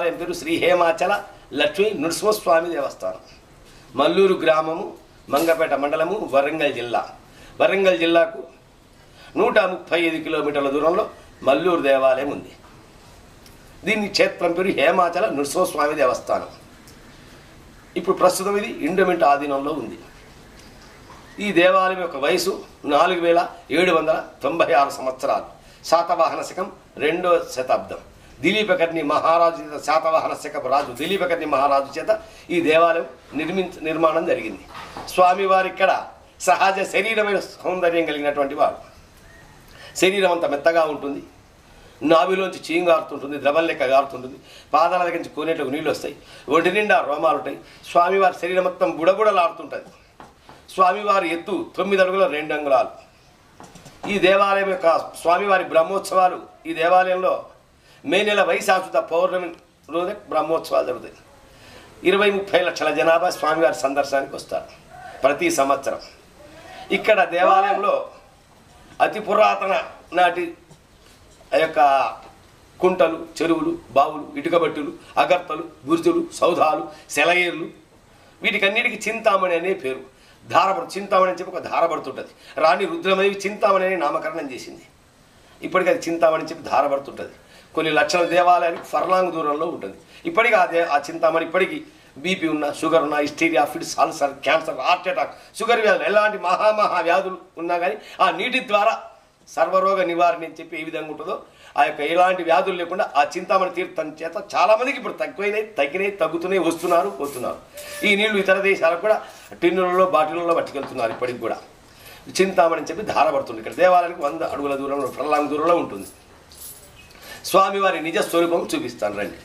దేవాలయం పేరు శ్రీ హేమాచల లక్ష్మీ నృసింహస్వామి దేవస్థానం మల్లూరు గ్రామము మంగపేట మండలము వరంగల్ జిల్లా వరంగల్ జిల్లాకు నూట ముప్పై ఐదు కిలోమీటర్ల దూరంలో మల్లూరు దేవాలయం ఉంది దీని క్షేత్రం పేరు హేమాచల నృసింహస్వామి దేవస్థానం ఇప్పుడు ప్రస్తుతం ఇది ఇండోమెంట్ ఆధీనంలో ఉంది ఈ దేవాలయం యొక్క వయసు నాలుగు వేల ఏడు వందల తొంభై ఆరు సంవత్సరాలు శాతవాహన శకం రెండో శతాబ్దం దిలీపకర్ణి మహారాజు చేత శాతవాహన శకపు రాజు దిలీపకర్ణి మహారాజు చేత ఈ దేవాలయం నిర్మించ నిర్మాణం జరిగింది స్వామివారి ఇక్కడ సహజ శరీరమైన సౌందర్యం కలిగినటువంటి వాడు శరీరం అంతా మెత్తగా ఉంటుంది నాభిలోంచి చీము గారుతుంటుంది ద్రవం లెక్క గారుతుంటుంది పాదాల దగ్గర నుంచి కోనేటకు నీళ్ళు వస్తాయి ఒంటి నిండా రోమాలు ఉంటాయి స్వామివారి శరీరం మొత్తం బుడబుడలాడుతుంటుంది స్వామివారి ఎత్తు తొమ్మిది అడుగుల రెండు అంగుళాలు ఈ దేవాలయం యొక్క స్వామివారి బ్రహ్మోత్సవాలు ఈ దేవాలయంలో మే నెల వైశాఖుత పౌర్ణమి రోజే బ్రహ్మోత్సవాలు జరుగుతాయి ఇరవై ముప్పై లక్షల జనాభా స్వామివారి సందర్శనానికి వస్తారు ప్రతి సంవత్సరం ఇక్కడ దేవాలయంలో అతి పురాతన నాటి ఆ యొక్క కుంటలు చెరువులు బావులు ఇటుకబట్టులు అగర్తలు గుర్తులు సౌధాలు సెలయేర్లు వీటికన్నిటికీ చింతామణి అనే పేరు ధారపడు చింతామణి అని చెప్పి ఒక ధారపడుతుంటుంది రాణి రుద్రమదేవి చింతామణి అని నామకరణం చేసింది ఇప్పటికీ అది చింతామణి అని చెప్పి ధారపడుతుంటుంది కొన్ని లక్షల దేవాలయానికి ఫర్లాంగ్ దూరంలో ఉంటుంది ఇప్పటికీ ఆ దే ఆ చింతామణి ఇప్పటికీ బీపీ ఉన్న షుగర్ ఉన్న hysteria fits ulcer cancer heart attack sugar వ్యాధులు ఎలాంటి మహామహా వ్యాధులు ఉన్నా కానీ ఆ నీటి ద్వారా సర్వరోగ నివారణ అని చెప్పి ఏ విధంగా ఉంటుందో ఆ యొక్క ఎలాంటి వ్యాధులు లేకుండా ఆ చింతామణి తీర్థం చేత చాలా మందికి ఇప్పుడు తక్కువైనాయి తగ్గినాయి తగ్గుతున్నాయి వస్తున్నారు పోతున్నారు ఈ నీళ్లు ఇతర దేశాలకు కూడా టిన్నులలో బాటిల్లో పట్టుకెళ్తున్నారు ఇప్పటికి కూడా చింతామణి అని చెప్పి ధారపడుతుంది ఇక్కడ దేవాలయానికి వంద అడుగుల దూరంలో ఫర్లాంగ్ దూరంలో ఉంటుంది స్వామివారి నిజ స్వరూపం చూపిస్తాను రండి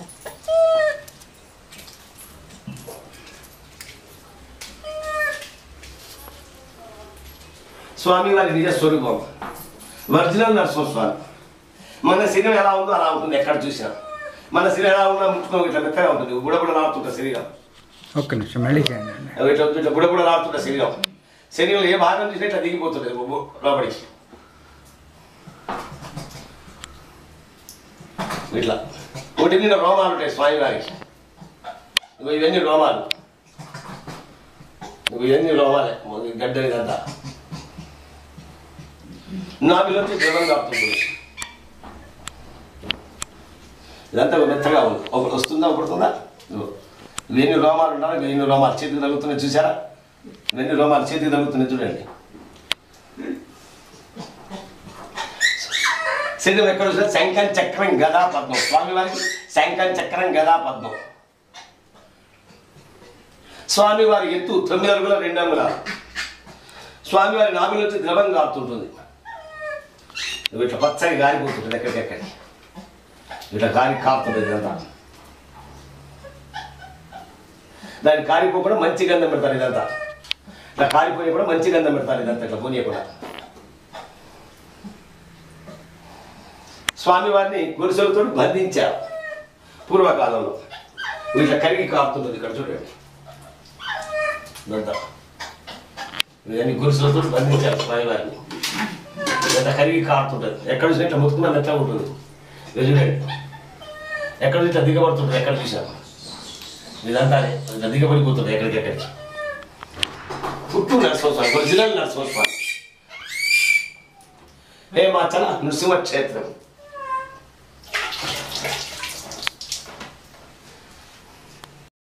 స్వామివారి నిజ స్వరూపం ఒరిజినల్ నరసింహస్వామి మన శరీరం ఎలా ఉందో అలా ఉంటుంది ఎక్కడ చూసినా మన శరీరం ఎలా ఉన్నా ముట్టుకో ఇట్లా మెత్తగా ఉంటుంది బుడబుడ రాడుతుంట శరీరం ఒక్క నిమిషం మళ్ళీ చేయండి అండి అవి ఇట్లా ఇట్లా బుడబుడ రాడుతుంట శరీరం శరీరంలో ఏ భాగం చూసినా ఇట్లా దిగిపోతుంది బొ- లోపలికి ఇట్లా ఒకటి నిన్న రోమాలు ఉంటాయి స్వామివారికి ఇగో ఇవన్నీ రోమాలు ఇగో ఇవన్నీ రోమాలే మొదలు గడ్డ ఇదంతా నాభిలోంచి జలం కాపుతుంది ఇదంతా మెత్తగా ఉంది ఒకటి వస్తుందా ఒకడుతుందా ఇదిగో. ఇవన్నీ రోమాలు ఉండాలి ఇవన్నీ రోమాలు చేతికి తగులుతున్నాయి చూసారా ఇవన్నీ రోమాలు చేతికి తగులుతున్నాయి చూడండి శరీరం ఎక్కడ చూసినా శంఖం చక్రం గదా పద్మం స్వామివారికి శంఖం చక్రం గదా పద్మం స్వామివారి ఎత్తు తొమ్మిది అడుగుల రెండు అంగుళాలు స్వామివారి నాభి నుంచి ద్రవం కారుతుంటుంది ఇవి ఇట్లా పచ్చగా గారిపోతుంటుంది ఎక్కడికెక్కడి ఇట్లా గాలి కారుతుంటుంది ఇదంతా దాన్ని కారిపోకుండా మంచి గంధం పెడతారు ఇదంతా ఇట్లా కారిపోయి కూడా మంచి గంధం పెడతారు ఇదంతా ఇట్లా పోనీయకుండా స్వామివారిని గురుసులతో బంధించారు పూర్వకాలంలో ఇట్లా కరిగి కాపుతున్నది ఇక్కడ చూడండి ఇదంతా ఇవన్నీ గురుసులతో బంధించారు స్వామివారిని ఇదంతా కరిగి కారుతుంటుంది ఎక్కడ చూసినా ఇట్లా ముట్టుకున్నా మెత్తగా ఉంటుంది ఇది చూడండి ఎక్కడ చూసినా దిగబడుతుంటుంది ఎక్కడ చూసాను ఇదంతా ఇట్లా దిగబడిపోతుంది ఎక్కడికెక్కడికి పుట్టు నరసింహస్వామి ఒరిజినల్ నరసింహస్వామి హేమాచల నృసింహ క్షేత్రం